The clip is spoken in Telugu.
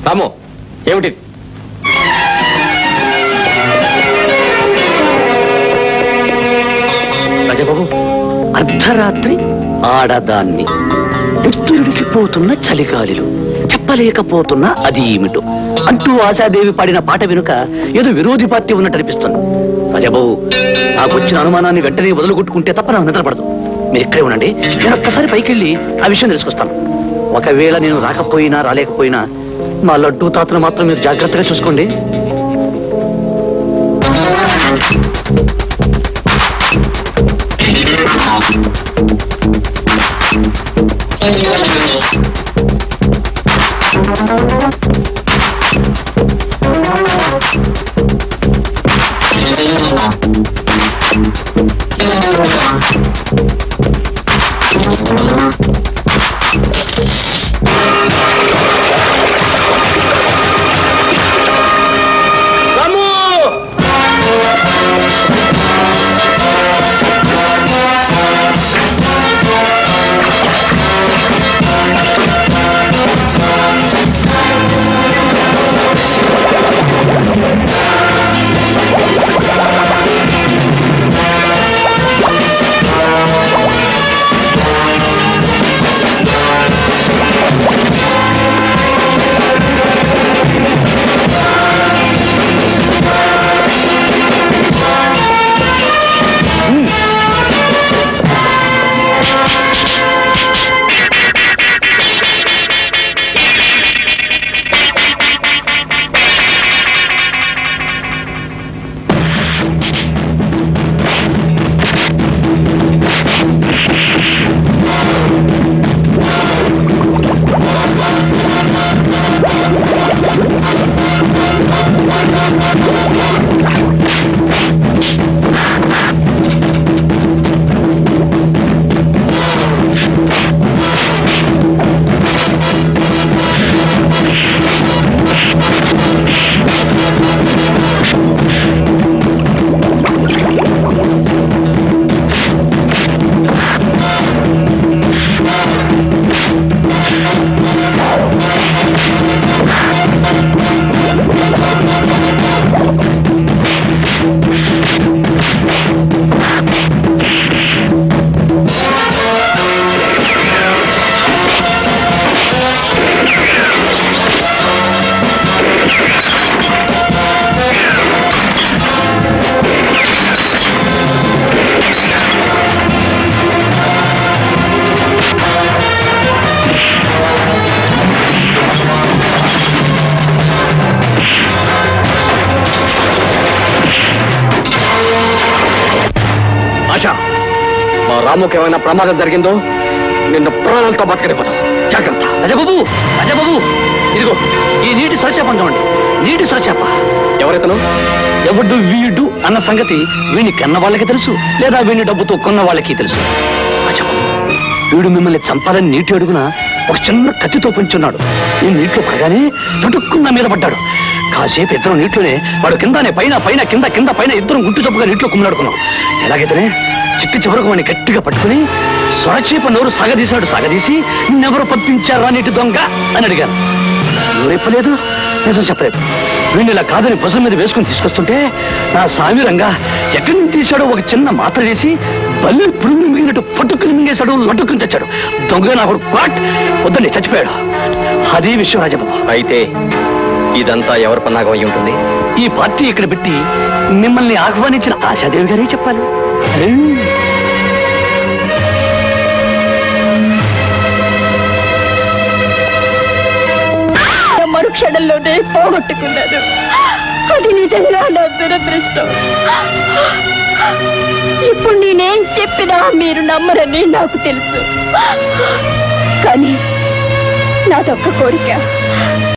రాము ఏమిటి రాజబాబు అర్ధరాత్రి ఆడదాన్ని ఎత్తుడికి పోతున్న చలిగాలిలు చెప్పలేకపోతున్నా అది ఏమిటో అంటూ ఆశాదేవి పాడిన పాట వెనుక ఏదో విరోధి పార్టీ ఉన్నట్టు అనిపిస్తుంది రాజాబాబు నాకు వచ్చిన అనుమానాన్ని వెంటనే వదులుకొట్టుకుంటే తప్ప నాకు నిద్రపడదు మీరు ఇక్కడే ఉండండి నేను ఒక్కసారి పైకి వెళ్ళి ఆ విషయం తెలుసుకొస్తాను ఒకవేళ నేను రాకపోయినా రాలేకపోయినా మా లడ్డూ తాతను మాత్రం మీరు జాగ్రత్తగా చూసుకోండి ఆశ మా రాముకి ఏమైనా ప్రమాదం జరిగిందో నిన్ను ప్రాణాలతో బతకనిపోతాం జాగ్రత్త రాజబాబు రాజబాబు ఇదిగో ఈ నీటి సొరచేప చూడండి నీటి సొరచేప ఎవరితను ఎవడు వీడు అన్న సంగతి వీడిని కన్న వాళ్ళకి తెలుసు లేదా వీడిని డబ్బుతో కొన్న వాళ్ళకి తెలుసు రాజబాబు వీడు మిమ్మల్ని చంపాలని నీటి అడుగున ఒక చిన్న కత్తితో పొంచున్నాడు ఈ నీటిలో పడగానే నటుక్కున్న మీద పడ్డాడు కాసేపు ఇద్దరు నీటిలోనే వాడు కిందనే పైన పైన కింద కింద పైన ఇద్దరం గుట్టు చప్పుగా నీటిలో కుమ్మలాడుకున్నాం ఎలాగైతేనే చిట్టి చివరకు వాడిని గట్టిగా పట్టుకుని సొరచేప నోరు సాగదీశాడు సాగదీసి నిన్నెవరు పంపించారా నీటి దొంగ అని అడిగాను నోరెప్పలేదు నిజం చెప్పలేదు వీళ్ళు ఇలా కాదని భుజం మీద వేసుకుని తీసుకొస్తుంటే నా సామిరంగా ఎక్కడి నుంచి తీశాడో ఒక చిన్న మాత్ర వేసి బల్లి పురుగులు మింగినట్టు పట్టుకుని మింగేశాడు లట్టుకుని తెచ్చాడు దొంగ నా క్వాట్ వద్దండి చచ్చిపోయాడు అదే విషయం రాజబాబు అయితే ఇదంతా ఎవరి పన్నాగం అయి ఉంటుంది ఈ పార్టీ ఇక్కడ పెట్టి మిమ్మల్ని ఆహ్వానించిన ఆశాదేవి గారే చెప్పాలి ఏ? మరుక్షణంలోనే పోగొట్టుకున్నాను అది నిజంగా నా దురదృష్టం ఇప్పుడు నేనేం చెప్పినా మీరు నమ్మరని నాకు తెలుసు కానీ నాదొక్క కోరిక